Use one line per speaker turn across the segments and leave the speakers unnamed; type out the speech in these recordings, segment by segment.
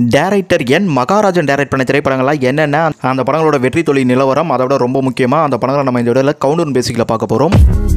director என் மகாராஜன் direct பண்ண திரைப்படங்கள்லாம் என்னென்ன அந்த படங்களோட வெற்றி தொழில் நிலவரம் அதோட ரொம்ப முக்கியமாக அந்த படங்களை நம்ம இந்த இடையில கவுண்டர் பேசிக்கில் பார்க்க போகிறோம்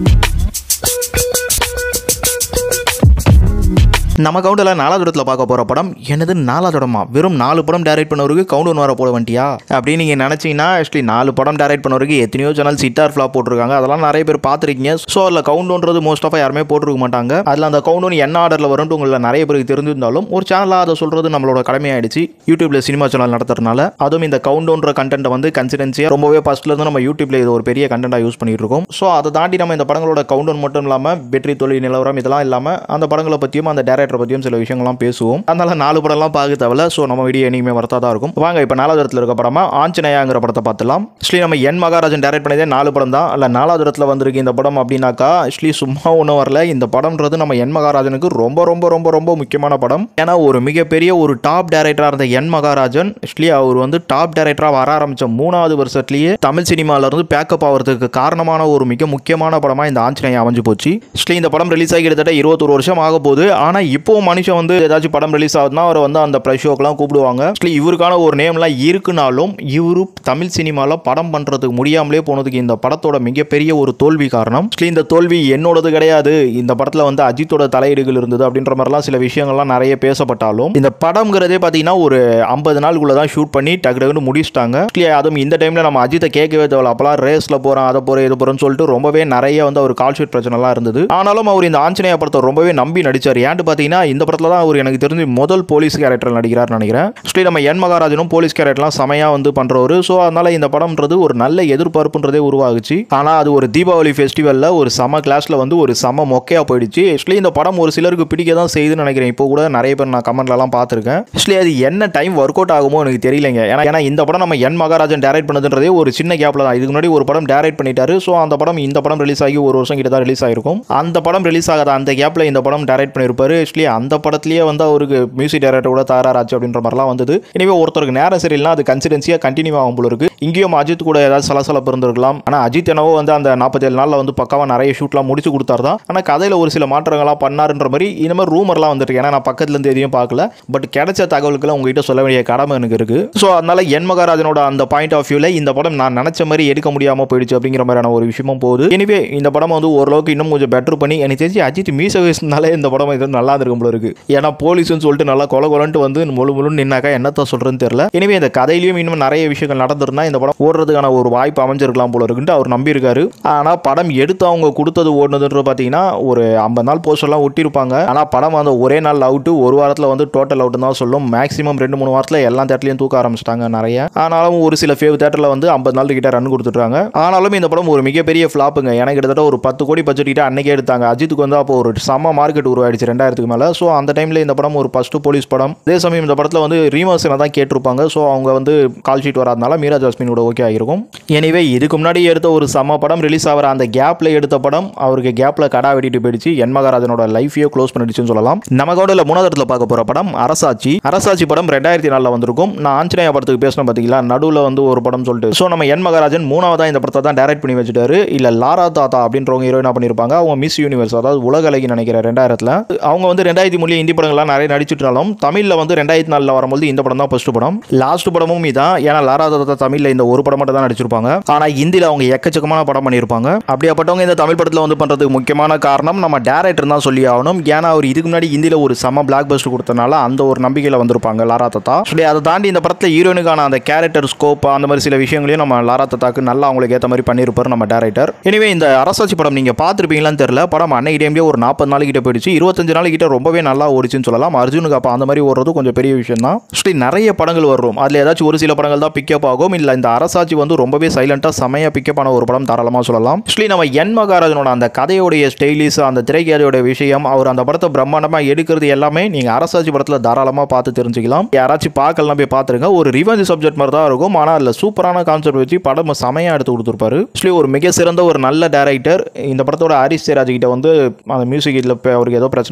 நம்ம கவுண்டில் நாலாவது இடத்துல பார்க்க போகிற படம் என்னது நாலாவது இடமா வெறும் நாலு படம் டைரக்ட் பண்ணவருக்கு கவுண்டர் வர போட வண்டியா அப்படின்னு நீங்கள் நினச்சிங்கன்னா ஆக்சுவலி நாலு படம் டைரக்ட் பண்ணவருக்கு எத்தனையோ சேனல் சிட்டார் ஃப்ளாப் போட்டிருக்காங்க அதெல்லாம் நிறைய பேர் பார்த்துருக்கீங்க ஸோ அதில் கவுண்டோன்றது மோஸ்ட் ஆஃப் யாருமே போட்டிருக்க மாட்டாங்க அதில் அந்த கவுண்டோன் என்ன ஆர்டரில் வரும்னு உங்களை நிறைய பேருக்கு தெரிஞ்சிருந்தாலும் ஒரு சேனலாக அதை சொல்கிறது நம்மளோட கடமையாயிடுச்சு யூடியூப்ல சினிமா சேனல் நடத்துறதுனால அதுவும் இந்த கவுண்டோன்ற கண்டென்ட்டை வந்து கன்சிடென்சியாக ரொம்பவே ஃபர்ஸ்ட்லேருந்து நம்ம யூடியூப்ல இது ஒரு பெரிய கண்டென்ட்டாக யூஸ் பண்ணிட்டு இருக்கோம் ஸோ அதை தாண்டி நம்ம இந்த படங்களோட கவுண்டவுன் மட்டும் இல்லாமல் வெற்றி தொழில் நிலவரம் இதெல்லாம் இல்லாமல் அந்த படங்களை பற்றியும் அந்த டேரக்டரை பற்றியும் சில விஷயங்கள்லாம் பேசுவோம் அதனால நாலு படம்லாம் பார்க்க தேவையில்ல ஸோ நம்ம வீடியோ இனிமே வரத்தா தான் இருக்கும் வாங்க இப்போ நாலாவது இடத்துல இருக்க படமா ஆஞ்சநேயாங்கிற படத்தை பார்த்துலாம் ஆக்சுவலி நம்ம என் மகாராஜன் டைரக்ட் பண்ணதே நாலு படம் தான் அல்ல நாலாவது இடத்துல வந்திருக்கு இந்த படம் அப்படின்னாக்கா ஆக்சுவலி சும்மா ஒன்றும் வரல இந்த படம்ன்றது நம்ம என் மகாராஜனுக்கு ரொம்ப ரொம்ப ரொம்ப ரொம்ப முக்கியமான படம் ஏன்னா ஒரு மிகப்பெரிய ஒரு டாப் டைரக்டராக இருந்த என் மகாராஜன் ஆக்சுவலி அவர் வந்து டாப் டைரக்டராக வர ஆரம்பித்த மூணாவது வருஷத்துலேயே தமிழ் சினிமால இருந்து பேக்கப் ஆகிறதுக்கு காரணமான ஒரு மிக முக்கியமான படமாக இந்த ஆஞ்சநேயா அமைஞ்சு போச்சு ஆக்சுவலி இந்த படம் ரிலீஸ் ஆகி கிட்டத்தட்ட இருபத்தொரு வருஷம் ஆக போகுது ஆனால் இப்போ மனுஷன் வந்து ஏதாச்சும் படம் ரிலீஸ் ஆகுதுன்னா அவரை வந்து அந்த ப்ரெஷ் ஷோக்கெல்லாம் கூப்பிடுவாங்க ஆக்சுவலி இவருக்கான ஒரு நேம்லாம் இருக்குனாலும் இவரு தமிழ் சினிமாவில் படம் பண்ணுறதுக்கு முடியாமலே போனதுக்கு இந்த படத்தோட மிகப்பெரிய ஒரு தோல்வி காரணம் ஆக்சுவலி இந்த தோல்வி என்னோடது கிடையாது இந்த படத்தில் வந்து அஜித்தோட தலையீடுகள் இருந்தது அப்படின்ற மாதிரிலாம் சில விஷயங்கள்லாம் நிறைய பேசப்பட்டாலும் இந்த படம்ங்கிறதே பார்த்தீங்கன்னா ஒரு ஐம்பது நாளுக்குள்ள தான் ஷூட் பண்ணி டக்கு டக்குன்னு முடிச்சிட்டாங்க ஆக்சுவலி அதுவும் இந்த டைமில் நம்ம அஜித்தை கேட்கவே தேவையில்ல அப்போலாம் ரேஸில் போகிறோம் அதை போகிறேன் இது போகிறேன்னு சொல்லிட்டு ரொம்பவே நிறைய வந்து அவர் கால் ஷீட் பிரச்சனைலாம் இருந்தது ஆனாலும் அவர் இந்த ஆஞ்சநேய படத்தை ரொம்பவே நம்பி நடிச்சார் ஏன்ட்டு பார்த்தீங்கன்னா இந்த படத்தில் தான் அவர் எனக்கு தெரிஞ்சு முதல் போலீஸ் கேரக்டர் நடிக்கிறார்னு நினைக்கிறேன் ஆக்சுவலி நம்ம என் மகாராஜனும் போலீஸ் கேரக்டர்லாம் செமையாக வந்து பண்ணுறவர் ஸோ அதனால இந்த படம்ன்றது ஒரு நல்ல எதிர்பார்ப்புன்றதே உருவாகுச்சு ஆனால் அது ஒரு தீபாவளி ஃபெஸ்டிவலில் ஒரு சம கிளாஸில் வந்து ஒரு சம மொக்கையாக போயிடுச்சு ஆக்சுவலி இந்த படம் ஒரு சிலருக்கு பிடிக்க தான் செய்யுதுன்னு நினைக்கிறேன் இப்போ கூட நிறைய பேர் நான் கமெண்ட்லலாம் பார்த்துருக்கேன் ஆக்சுவலி அது என்ன டைம் ஒர்க் அவுட் ஆகுமோ எனக்கு தெரியலைங்க ஏன்னா ஏன்னா இந்த படம் நம்ம என் மகாராஜன் டேரக்ட் பண்ணதுன்றதே ஒரு சின்ன கேப்பில் தான் இதுக்கு முன்னாடி ஒரு படம் டேரக்ட் பண்ணிட்டாரு ஸோ அந்த படம் இந்த படம் ரிலீஸ் ஆகி ஒரு வருஷம் கிட்ட தான் ரிலீஸ் ஆகிருக்கும் அந்த படம் ரிலீஸ் ஆகாத அந்த கேப்பில் இந்த படம் டேரக்ட் பண்ணியிருப்பாரு ஆக்சுவலி அந்த படத்துலேயே வந்து அவருக்கு மியூசிக் டைரக்டர் கூட தயாராச்சு அப்படின்ற மாதிரிலாம் வந்தது எனவே ஒருத்தருக்கு நேரம் சரியில்லைனா அது கன்சிடென்சியாக கண்டினியூ ஆகும் போல இருக்கு இங்கேயும் அஜித் கூட ஏதாவது சலசலப்பு இருந்திருக்கலாம் ஆனால் அஜித் என்னவோ வந்து அந்த நாற்பத்தேழு நாளில் வந்து பக்காவாக நிறைய ஷூட்லாம் முடிச்சு கொடுத்தாரு தான் ஆனால் கதையில் ஒரு சில மாற்றங்கள்லாம் பண்ணாருன்ற மாதிரி இந்த மாதிரி ரூமர்லாம் வந்துருக்கு ஏன்னா நான் பக்கத்துல இருந்து எதையும் பார்க்கல பட் கிடைச்ச தகவல்களை உங்ககிட்ட சொல்ல வேண்டிய கடமை எனக்கு இருக்கு ஸோ அதனால என் மகாராஜனோட அந்த பாயிண்ட் ஆஃப் வியூவில் இந்த படம் நான் நினச்ச மாதிரி எடுக்க முடியாமல் போயிடுச்சு அப்படிங்கிற மாதிரியான ஒரு விஷயமும் போகுது எனவே இந்த படம் வந்து ஓரளவுக்கு இன்னும் கொஞ்சம் பெட்டர் பண்ணி எனக்கு தெரிஞ்சு அஜித் மீச வயசுனாலே இந்த படம் இது நல்லா இருந்திருக்கும் போல இருக்கு ஏன்னா போலீஸ்னு சொல்லிட்டு நல்லா கொல கொலன்ட்டு வந்து முழு முழுன்னு நின்னாக்கா என்னத்த சொல்றதுன்னு தெரியல எனவே இந்த கதையிலையும் இன்னும் நிறைய விஷயங்கள் நடந்திருந்தா இந்த படம் ஓடுறதுக்கான ஒரு வாய்ப்பு அமைஞ்சிருக்கலாம் போல இருக்குன்ட்டு அவர் நம்பியிருக்காரு ஆனால் படம் எடுத்து அவங்க கொடுத்தது ஓடுனதுன்ற பார்த்தீங்கன்னா ஒரு ஐம்பது நாள் போஸ்டர்லாம் ஒட்டியிருப்பாங்க ஆனால் படம் வந்து ஒரே நாள் அவுட்டு ஒரு வாரத்தில் வந்து டோட்டல் அவுட்டு தான் சொல்லும் மேக்ஸிமம் ரெண்டு மூணு வாரத்தில் எல்லா தேட்டர்லையும் தூக்க ஆரம்பிச்சிட்டாங்க நிறைய ஆனாலும் ஒரு சில ஃபேவ் தேட்டரில் வந்து ஐம்பது நாள் கிட்ட ரன் கொடுத்துட்றாங்க ஆனாலும் இந்த படம் ஒரு மிகப்பெரிய ஃப்ளாப்புங்க எனக்கு கிட்டத்தட்ட ஒரு பத்து கோடி பட்ஜெட் கிட்ட அன்னைக்கே எடுத்தாங்க அஜித்துக்கு வந்து அப்போ ஒரு செம்ம மார்க்கெட் உருவாயிடுச்சு ரெண்டாயிரத்துக்கு மேலே ஸோ அந்த டைமில் இந்த படம் ஒரு ஃபஸ்ட்டு போலீஸ் படம் அதே சமயம் இந்த படத்தில் வந்து ரீமர்ஸனை தான் கேட்டிருப்பாங்க ஸோ அவங்க வந்து கால் ஷீட் வராதனால மீரா ஜாஸ்மின் கூட ஓகே ஆகிருக்கும் எனிவே இதுக்கு முன்னாடி எடுத்த ஒரு செம்ம படம் ரிலீஸ் ஆகிற அந்த கேப்பில் எடுத்த படம் அவருக்கு கேப்பில் கடா வெட்டிட்டு போயிடுச்சு என் மகாராஜனோட லைஃபையோ க்ளோஸ் பண்ணிடுச்சுன்னு சொல்லலாம் நம்ம கூட மூணாவது இடத்துல பார்க்க போகிற படம் அரசாட்சி அரசாட்சி படம் ரெண்டாயிரத்தி நாலில் வந்திருக்கும் நான் ஆஞ்சநேயா படத்துக்கு பேசினேன் பார்த்தீங்களா நடுவில் வந்து ஒரு படம் சொல்லிட்டு ஸோ நம்ம என் மகாராஜன் மூணாவதாக இந்த படத்தை தான் டைரக்ட் பண்ணி வச்சுட்டாரு இல்லை லாரா தாத்தா அப்படின்றவங்க ஹீரோயினா பண்ணியிருப்பாங்க அவங்க மிஸ் யூனிவர்ஸ் அதாவது உலக அழகி நினைக்கிறேன் ரெண்டாயிரத்தில் அவங்க வந்து ரெண்டாயிரத்தி மூணு இந்தி படங்கள்லாம் நிறைய நடிச்சிட்டாலும் தமிழில் வந்து ரெண்டாயிரத்தி நாலில் வரும்போது இந்த படம் தான் ஃபர்ஸ்ட் படம் லாஸ்ட் படமும் இதான் ஏன்னா லாரா தாத்தா தமிழில் இந்த ஒரு படம் மட்டும் தான் நடிச்சிருப்பாங்க ஆனால் ஹிந்தியில் அவங்க எக்கச்சக்கமான படம் பண்ணியிருப்பாங்க அப்படியாப்பட்டவங்க இந்த தமிழ் படத்தில் வந்து பண்ணுறதுக்கு முக்கியமான காரணம் நம்ம டேரக்டர் தான் சொல்லி ஆகணும் ஏன்னா அவர் இதுக்கு முன்னாடி ஹிந்தியில் ஒரு செம பிளாக் பஸ்ட் கொடுத்தனால அந்த ஒரு நம்பிக்கையில் வந்திருப்பாங்க லாரா தத்தா சொல்லி அதை தாண்டி இந்த படத்தில் ஹீரோனுக்கான அந்த கேரக்டர் ஸ்கோப் அந்த மாதிரி சில விஷயங்களையும் நம்ம லாரா தத்தாக்கு நல்லா அவங்களுக்கு ஏற்ற மாதிரி பண்ணியிருப்பார் நம்ம டேரக்டர் எனவே இந்த அரசாட்சி படம் நீங்கள் பார்த்துருப்பீங்களான்னு தெரியல படம் அன்னைக்கு டைம்லேயே ஒரு நாற்பது நாள் கிட்ட போயிடுச்சு இருபத்தஞ்சு நாள் கிட்ட ரொம்பவே நல்லா ஓடிச்சுன்னு சொல்லலாம் அர்ஜுனுக்கு அப்போ அந்த மாதிரி ஓடுறது கொஞ்சம் பெரிய விஷயம் தான் சொல்லி நிறைய படங்கள் வரும் அதில் ஏதாச்சும் ஒரு சில படங்கள் தான் பிக்கப் ஆகும் இல்லை இந்த அரசாட்சி வந்து ரொம்பவே சைலண்டாக செமையாக பிக்கப் ஆன ஒரு படம் தாராளமாக சொல்லலாம் ஆக்சுவலி நம்ம என் மகாராஜனோட அந்த கதையோடைய ஸ்டைலிஸ் அந்த திரைக்கதையோட விஷயம் அவர் அந்த படத்தை பிரம்மாண்டமாக எடுக்கிறது எல்லாமே நீங்கள் அரசாட்சி படத்தில் தாராளமாக பார்த்து தெரிஞ்சுக்கலாம் யாராச்சும் பார்க்கலாம் போய் பார்த்துருங்க ஒரு ரிவெஞ்ச் சப்ஜெக்ட் மாதிரி தான் இருக்கும் ஆனால் அதில் சூப்பரான கான்செப்ட் வச்சு படம் செமையாக எடுத்து கொடுத்துருப்பாரு ஆக்சுவலி ஒரு மிக சிறந்த ஒரு நல்ல டேரக்டர் இந்த படத்தோட ஹரிஷ் ஜெயராஜ் கிட்ட வந்து அந்த மியூசிக் இதில் அவருக்கு ஏதோ பிரச்சனை வந்திருக்கும் போல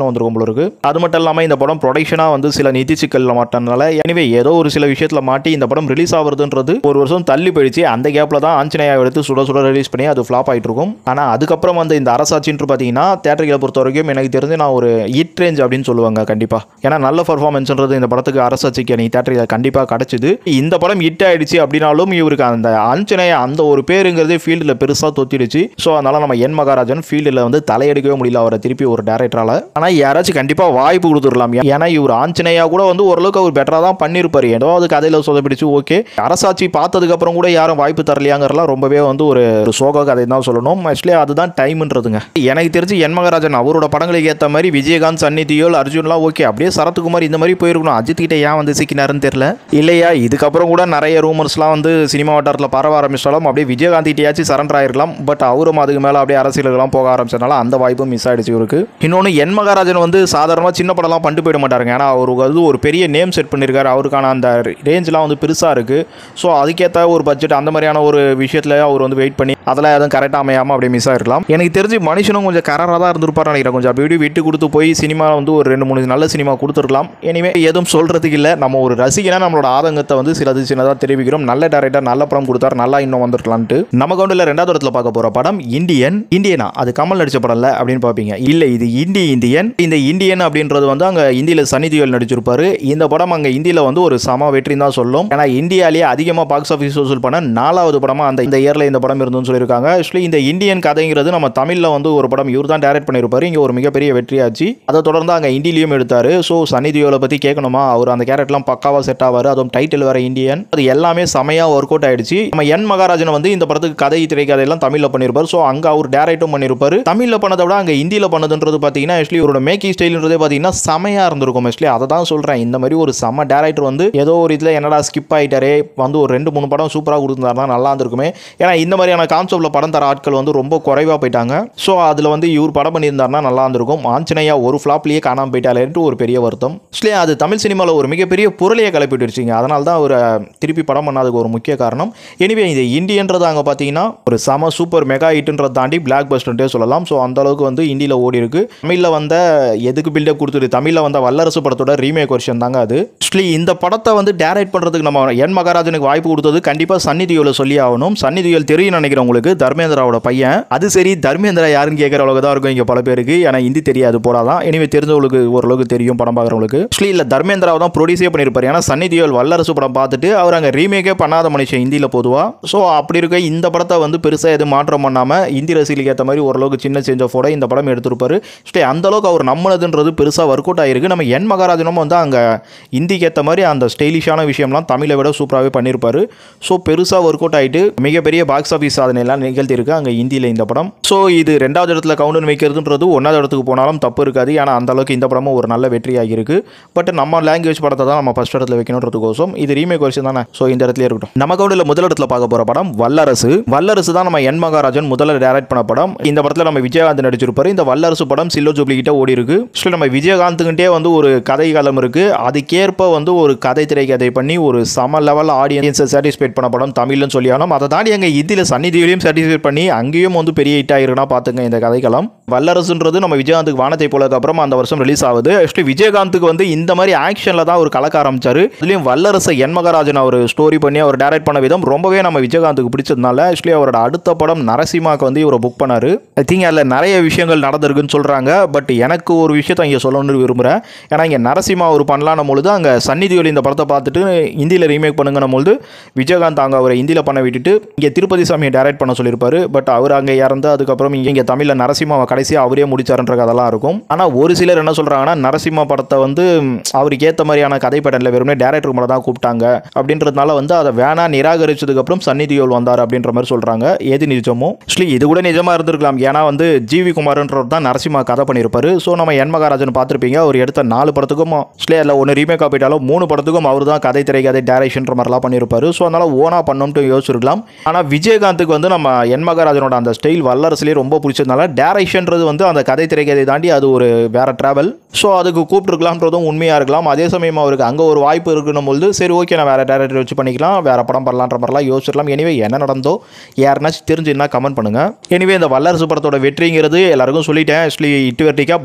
போல இருக்கு அது மட்டும் இல்லாமல் இந்த படம் ப்ரொடக்ஷனாக வந்து சில நிதி சிக்கலில் மாட்டனால எனவே ஏதோ ஒரு சில விஷயத்தில் மாட்டி இந்த படம் ரிலீஸ் ஆகுறதுன்றது ஒரு வருஷம் தள்ளி போயிடுச்சு அந்த கேப்பில் தான் ஆஞ்சநேயா எடுத்து சுட சுட ரிலீஸ் பண்ணி அது ஃப்ளாப் ஆகிட்டு இருக்கும் ஆனால் அதுக்கப்புறம் வந்து இந்த அரசாட்சின்ட்டு பார்த்தீங்கன்னா தேட்டர்களை பொறுத்த வரைக்கும் எனக்கு தெரிஞ்சு நான் ஒரு ஹிட் ரேஞ்ச் அப்படின்னு சொல்லுவாங்க கண்டிப்பாக ஏன்னா நல்ல பர்ஃபார்மன்ஸ்ன்றது இந்த படத்துக்கு அரசாட்சிக்கு நீ தேட்டரில் கண்டிப்பாக கிடச்சிது இந்த படம் ஹிட் ஆயிடுச்சு அப்படின்னாலும் இவருக்கு அந்த ஆஞ்சநேயா அந்த ஒரு பேருங்கிறதே ஃபீல்டில் பெருசாக தொத்திடுச்சு ஸோ அதனால நம்ம என் மகாராஜன் ஃபீல்டில் வந்து தலையெடுக்கவே முடியல அவரை திருப்பி ஒரு டேரக்டரால் ஆனால் யாராச்சும் கண்டிப்பாக வாய்ப்பு கொடுத்துடலாம் ஏன்னா இவர் ஆஞ்சநேயா கூட வந்து ஓரளவுக்கு அவர் பெட்டராக தான் பண்ணியிருப்பார் ஏதோ அது கதையில் சொதப்பிடிச்சு ஓகே அரசாட்சி பார்த்ததுக்கு அப்புறம் கூட யாரும் வாய்ப்பு தரலையாங்கிறலாம் ரொம்பவே வந்து ஒரு ஒரு சோக கதை தான் சொல்லணும் ஆக்சுவலி அதுதான் டைம்ன்றதுங்க எனக்கு தெரிஞ்சு என் மகாராஜன் அவரோட படங்களுக்கு ஏற்ற மாதிரி விஜயகாந்த் சன்னி தியோல் அர்ஜுன்லாம் ஓகே அப்படியே சரத்குமார் இந்த மாதிரி போயிருக்கணும் அஜித் கிட்ட ஏன் வந்து சிக்கினாருன்னு தெரியல இல்லையா இதுக்கப்புறம் கூட நிறைய ரூமர்ஸ்லாம் வந்து சினிமா வட்டாரத்தில் பரவ ஆரம்பிச்சாலும் அப்படியே விஜயகாந்த் கிட்டயாச்சும் சரண்டர் ஆயிருக்கலாம் பட் அவரும் அதுக்கு மேலே அப்படியே அரசியலுக்கெல்லாம் போக ஆரம்பிச்சதுனால அந்த வாய்ப்பும் மிஸ் ஆயிடுச்சு இவருக்கு இன்னொன்று என் மகாராஜன் வந்து சாதாரணமாக சின்ன படம்லாம் பண்ணிட்டு போயிட மாட்டாருங்க ஏன்னா அவருக்கு வந்து ஒரு பெரிய நேம் செட் பண்ணியிருக்காரு அவருக்கான அந்த ரேஞ்செலாம் வந்து பெருசாக இருக்குது ஸோ அதுக்கேற்ற ஒரு பட்ஜெட் அந்த மாதிரியான ஒரு விஷயத்தில் அவர் வந்து வெயிட் பண்ணி அதெல்லாம் எதுவும் கரெக்டாக அமையாமல் அப்படியே மிஸ் ஆயிருக்கலாம் எனக்கு தெரிஞ்சு மனுஷனும் கொஞ்சம் கராராக தான் இருந்திருப்பார் நினைக்கிறேன் கொஞ்சம் அப்படி இப்படி விட்டு கொடுத்து போய் சினிமா வந்து ஒரு ரெண்டு மூணு நல்ல சினிமா கொடுத்துருக்கலாம் எனிவே எதுவும் சொல்கிறதுக்கு இல்லை நம்ம ஒரு ரசிகனா நம்மளோட ஆதங்கத்தை வந்து சிலது சின்னதாக தெரிவிக்கிறோம் நல்ல டேரக்டர் நல்ல படம் கொடுத்தாரு நல்லா இன்னும் வந்திருக்கலான்ட்டு நம்ம கவுண்டில் ரெண்டாவது இடத்துல பார்க்க போகிற படம் இந்தியன் இந்தியனா அது கமல் நடிச்ச படம் இல்லை அப்படின்னு பார்ப்பீங்க இல்லை இது இந்தி இந்தியன் இந்த இந்தியன் அப்படின்றது வந்து அங்கே இந்தியில் சன்னி தியோல் நடிச்சிருப்பாரு இந்த படம் அங்கே இந்தியில் வந்து ஒரு சம வெற்றின்னு தான் சொல்லும் ஏன்னா இந்தியாலேயே அதிகமாக பாக்ஸ் ஆஃபீஸ் வசூல் பண்ண நாலாவது படமாக அந்த இந்த இயரில் இந்த படம் இருந்துன்னு சொல்லியிருக்காங்க ஆக்சுவலி இந்த இந்தியன் கதைங்கிறது நம்ம தமிழில் வந்து ஒரு படம் இவர் தான் டேரக்ட் பண்ணியிருப்பாரு இங்கே ஒரு மிகப்பெரிய வெற்றியாச்சு அதை தொடர்ந்து அங்கே இந்தியிலையும் எடுத்தார் ஸோ சன்னி தியோலை பற்றி கேட்கணுமா அவர் அந்த கேரக்டர்லாம் பக்காவாக செட் ஆவார் அதுவும் டைட்டில் வேற இந்தியன் அது எல்லாமே செமையாக ஒர்க் அவுட் ஆயிடுச்சு நம்ம என் மகாராஜன் வந்து இந்த படத்துக்கு கதை திரைக்கதையெல்லாம் தமிழில் பண்ணியிருப்பார் ஸோ அங்கே அவர் டேரக்டும் பண்ணியிருப்பாரு தமிழில் பண்ணதை விட அங்கே இந்தியில் பண்ணதுன்றது பார்த்தீங்கன்னா ஆக்சுவலி இவரோட மேக்கிங் ஸ்டைல்ன்றதே பார்த்தீங்கன்னா செமையாக இருந்திருக்கும் ஆக்சுவலி அதை தான் சொல்கிறேன் இந்த மாதிரி ஒரு செம்ம டேரக்டர் வந்து ஏதோ ஒரு இதில் என்னடா ஸ்கிப் ஆகிட்டாரே வந்து ஒரு ரெண்டு மூணு படம் சூப்பராக கொடுத்துருந்தாருனா நல்லா இருந்திருக்குமே ஏன்னா இந்த மாதிரியான கான்செப்டில் படம் தர ஆட்கள் வந்து ரொம்ப குறைவாக போயிட்டாங்க ஸோ அதில் வந்து இவர் படம் பண்ணியிருந்தாருனா நல்லா இருந்திருக்கும் ஆஞ்சநேயா ஒரு ஃப்ளாப்லேயே காணாமல் போயிட்டாலேன்ட்டு ஒரு பெரிய வருத்தம் ஆக்சுவலி அது தமிழ் சினிமாவில் ஒரு மிகப்பெரிய பொருளையை கிளப்பிட்டுருச்சிங்க அதனால தான் அவர் திருப்பி படம் பண்ணாததுக்கு ஒரு முக்கிய காரணம் எனிவே இது இந்தியன்றது அங்கே பார்த்தீங்கன்னா ஒரு சம சூப்பர் மெகா ஹிட்ன்றதை தாண்டி பிளாக் பஸ்டர்ன்ட்டே சொல்லலாம் ஸோ அந்த அளவுக்கு வந்து இந்தியில் ஓடி இருக்கு தமிழில் வந்த எதுக்கு பில்டப் கொடுத்துட்டு தமிழில் வந்த வல்லரசு படத்தோட ரீமேக் வெர்ஷன் தாங்க அது ஆக்சுவலி இந்த படத்தை வந்து டேரக்ட் பண்ணுறதுக்கு நம்ம என் மகாராஜனுக்கு வாய்ப்பு கொடுத்தது கண்டிப்பாக சன்னி தியோல சொல்லி ஆகணும் சன்னி தியோல் தெரியும் நினைக்கிறேன் உங்களுக்கு தர்மேந்திராவோட பையன் அது சரி தர்மேந்திரா யாருன்னு கேட்குற அளவுக்கு தான் இருக்கும் இங்கே பல பேருக்கு ஏன்னா ஹிந்தி தெரியாது போடாதான் எனவே தெரிஞ்சவங்களுக்கு ஓரளவுக்கு தெரியும் படம் பார்க்குறவங்களுக்கு ஆக்சுவலி இல்லை தர்மேந்திராவை தான் ப்ரொடியூஸே பண்ணியிருப்பார் ஏன்னா சன்னி தியோல் வல்லரசு படம் பார்த்துட்டு அவர் அங்கே ரீமேக்கே பண்ணாத மனுஷன் ஹிந்தியில் பொதுவாக ஸோ அப்படி இருக்க இந்த படத்தை வந்து பெருசாக எதுவும் மாற்றம் பண்ணாமல் இந்தி ரசிகளுக்கு ஏற்ற மாதிரி ஓரளவுக்கு சின்ன சேஞ்ச் ஆஃபோட இந்த படம் எடுத்திருப்பாரு ஸ்டே அந்த அளவுக்கு அவர் நம்மளதுன்றது பெருசாக ஒர்க் அவுட் ஆயிருக்கு நம்ம என் மகாராஜனும் வந்து அங்கே இந்திக்கு ஏற்ற மாதிரி அந்த ஸ்டைலிஷான விஷயம்லாம் தமிழை விட சூப்பராகவே பண்ணியிருப்பாரு ஸோ பெருசாக ஒர்க் அவுட் ஆகிட்டு மிகப்பெரிய பாக்ஸ் ஆஃபீஸ் சாதனையெல்லாம் நிகழ்த்தியிருக்கு அங்கே இந்தியில் இந்த படம் ஸோ இது ரெண்டாவது இடத்துல கவுண்டர் வைக்கிறதுன்றது ஒன்றாவது இடத்துக்கு போனாலும் தப்பு இருக்காது ஏன்னா அந்த அளவுக்கு இந்த படமும் ஒரு நல்ல வெற்றியாக இருக்கு பட் நம்ம லாங்குவேஜ் படத்தை தான் நம்ம ஃபஸ்ட் இடத்துல வைக்கணுன்றதுக்கோசம் இது ரீமேக் வருஷம் தானே ஸோ இந்த இடத்துல இருக்கட்டும் நம்ம கவுண்டில் முதல் இடத்துல பார்க்க போகிற படம் வல்லரசு வல்லரசு தான் நம்ம என் மகாராஜன் முதல்ல டைரக்ட் பண்ண படம் இந்த படத்தில் நம்ம விஜயகாந்த் நடிச்சிருப்பாரு இந்த வல்லரசு படம் சில்லோ ஜூப்ளி கிட்ட ஓடி இருக்கு ஆக்சுவலி நம்ம விஜயகாந்துக்கிட்டே வந்து ஒரு கதை காலம் இருக்கு அதுக்கேற்ப வந்து ஒரு கதை திரைக்கதை பண்ணி ஒரு சம லெவல் ஆடியன்ஸை சாட்டிஸ்ஃபைட் பண்ண படம் தமிழ்னு சொல்லி ஆனோம் அதை தாண்டி அங்கே இதில் சன்னிதியிலையும் சாட்டிஸ்ஃபைட் பண்ணி அங்கேயும் வந்து பெரிய ஹிட் ஆயிருக்குன்னா பார்த்துங்க இந்த கதைக்களம் வல்லரசுன்றது நம்ம விஜயகாந்துக்கு வானத்தை போலக்கு அப்புறம் அந்த வருஷம் ரிலீஸ் ஆகுது ஆக்சுவலி விஜயகாந்துக்கு வந்து இந்த மாதிரி ஆக்ஷனில் தான் அவர் கலக்க ஆரம்பிச்சாரு இதுலேயும் வல்லரசை என் மகாராஜன் அவர் ஸ்டோரி பண்ணி அவர் டைரக்ட் பண்ண விதம் ரொம்பவே நம்ம விஜயகாந்துக்கு பிடிச்சதுனால ஆக்சுவலி அவரோட அடுத்த படம் நரசிம்மாக்கு வந்து இவரை புக் பண்ணாரு ஐ திங்க் அதில் நிறைய விஷயங்கள் நடந்திருக்குன்னு சொல்கிறாங்க பட் எனக்கு ஒரு விஷயத்தை இங்கே சொல்லணும்னு விரும்புகிறேன் ஏன்னா இங்கே நரசிம்மா ஒரு பண்ணலான பொழுது அங்கே சன்னி தியோலி இந்த படத்தை பார்த்துட்டு ஹிந்தியில் ரீமேக் பண்ணுங்கன்னும் பொழுது விஜயகாந்த் அங்கே அவரை ஹிந்தியில் பண்ண விட்டுட்டு இங்கே திருப்பதி சாமியை டைரக்ட் பண்ண சொல்லியிருப்பாரு பட் அவர் அங்கே இறந்து அதுக்கப்புறம் இங்கே இங்கே தமிழில் நரசிம்மாவை கடைசியாக அவரே முடிச்சாருன்ற கதெல்லாம் இருக்கும் ஆனால் ஒரு சிலர் என்ன சொல்கிறாங்கன்னா நரசிம்மா படத்தை வந்து ம், அவருக்கு ஏற்ற மாதிரியான கதை பேட்டர்னில் வெறுமனே டேரக்டர் மட்டும் தான் கூப்பிட்டாங்க அப்படின்றதுனால வந்து அதை வேணா நிராகரிச்சதுக்கப்புறம் சன்னி தியோல் வந்தார் அப்படின்ற மாதிரி சொல்கிறாங்க எது நிஜமோ ஆக்சுவலி இது கூட நிஜமாக இருந்திருக்கலாம் ஏன்னா வந்து ஜிவி குமார்ன்றவர் தான் நரசிம்மா கதை பண்ணியிருப்பாரு ஸோ நம்ம என் மகாராஜன் பார்த்துருப்பீங்க அவர் எடுத்த நாலு படத்துக்கும் ஸ்லே அதில் ஒன்று ரீமேக் ஆகிட்டாலும் மூணு படத்துக்கும் அவர் தான் கதை திரை கதை டேரக்ஷன்ற மாதிரிலாம் பண்ணியிருப்பாரு ஸோ அதனால் ஓனாக பண்ணணும்ட்டு யோசிச்சிருக்கலாம் ஆனால் விஜயகாந்துக்கு வந்து நம்ம என் மகாராஜனோட அந்த ஸ்டைல் வல்லரசுலேயே ரொம்ப பிடிச்சதுனால டேரக்ஷன்றது வந்து அந்த கதை திரைக்கதை தாண்டி அது ஒரு வேற டிராவல் ஸோ அதுக்கு கூப்பிட்டுருக்கலாம்ன்றதும் உண்மையாக இருக்கலாம் அதே சமயம் அவருக்கு அங்கே ஒரு வாய்ப்பு இருக்கணும் பொழுது சரி ஓகே நான் வேறு டேரக்டர் வச்சு பண்ணிக்கலாம் வேறு படம் பண்ணலான்ற மாதிரிலாம் யோசிச்சிடலாம் எனிவே என்ன நடந்தோ யாருனாச்சும் தெரிஞ்சுன்னா கமெண்ட் பண்ணுங்கள் எனிவே இந்த வல்லரசு படத்தோட வெற்றிங்கிறது எல்லாருக்கும் சொல்லிட்டேன் ஆக்சுவலி இட்டு வெற்றிக்கா பிளாக் பஸ்டர்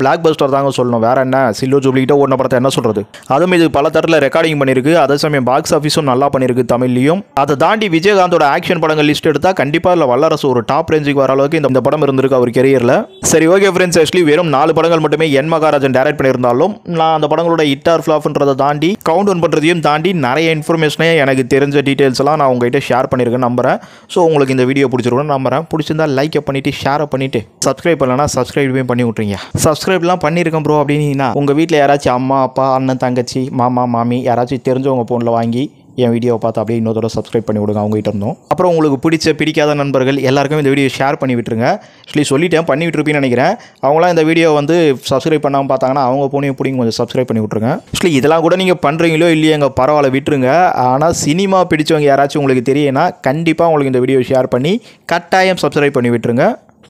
சூப்பர் தாங்க சொல்லணும் வேற என்ன சில்லோ ஜூப்ளிகிட்ட ஓடின படத்தை என்ன சொல்கிறது அதுவும் இது பல தரத்தில் ரெக்கார்டிங் பண்ணியிருக்கு அதே சமயம் பாக்ஸ் ஆஃபீஸும் நல்லா பண்ணியிருக்கு தமிழ்லையும் அதை தாண்டி விஜயகாந்தோட ஆக்ஷன் படங்கள் லிஸ்ட் எடுத்தால் கண்டிப்பாக இல்லை வல்லரசு ஒரு டாப் ரேஞ்சுக்கு வர அளவுக்கு இந்த இந்த படம் இருந்திருக்கு அவர் கெரியரில் சரி ஓகே ஃப்ரெண்ட்ஸ் ஆக்சுவலி வெறும் நாலு படங்கள் மட்டுமே என் மகாராஜன் டேரக்ட் பண்ணியிருந்தாலும் நான் அந்த படங்களோட இட்டார் ஃப்ளாப்ன்றதை தாண்டி கவுண்ட் ஒன் பண்ணுறதையும் தாண்டி நிறைய இன்ஃபர்மேஷனே எனக்கு தெரிஞ்ச டீட்டெயில்ஸ் எல்லாம் நான் உங்ககிட்ட ஷேர் பண்ணியிருக்கேன் நம்புறேன் ஸோ உங்களுக்கு இந்த வீடியோ பிடிச்சிருக்கணும் நம்புறேன் பிடிச்சிருந்தா லைக் பண்ணிட்டு ஷேர் பண்ணிட்டு சப்ஸ்கிரைப் பண்ணலன்னா சப்ஸ்கிரைபே பண்ணி விட்றீங்க சப்ஸ்கிரைப்லாம் பண்ணியிருக்கேன் ப்ரோ அப்படின்னா உங்கள் வீட்டில் யாராச்சும் அம்மா அப்பா அண்ணன் தங்கச்சி மாமா மாமி யாராச்சும் தெரிஞ்சவங்க ஃபோனில் வாங்கி என் வீடியோவை பார்த்து அப்படியே இன்னொரு தடவை சப்ஸ்கிரைப் பண்ணி விடுங்க அவங்ககிட்ட இருந்தோம் அப்புறம் உங்களுக்கு பிடிச்ச பிடிக்காத நண்பர்கள் எல்லாருக்கும் இந்த வீடியோ ஷேர் பண்ணி விட்டுருங்க ஆக்சுவலி சொல்லிட்டேன் பண்ணி விட்டுருப்பீன்னு நினைக்கிறேன் அவங்களாம் இந்த வீடியோ வந்து சப்ஸ்கிரைப் பண்ணாமல் பார்த்தாங்கன்னா அவங்க போனையும் பிடிங்க கொஞ்சம் சப்ஸ்கிரைப் பண்ணி விட்ருங்க ஆக்சுவலி இதெல்லாம் கூட நீங்கள் பண்ணுறீங்களோ இல்லையங்க பரவாயில்ல விட்டுருங்க ஆனால் சினிமா பிடிச்சவங்க யாராச்சும் உங்களுக்கு தெரியும்னா கண்டிப்பாக உங்களுக்கு இந்த வீடியோ ஷேர் பண்ணி கட்டாயம் சப்ஸ்கிரைப் பண்ணி விட்டுருங்க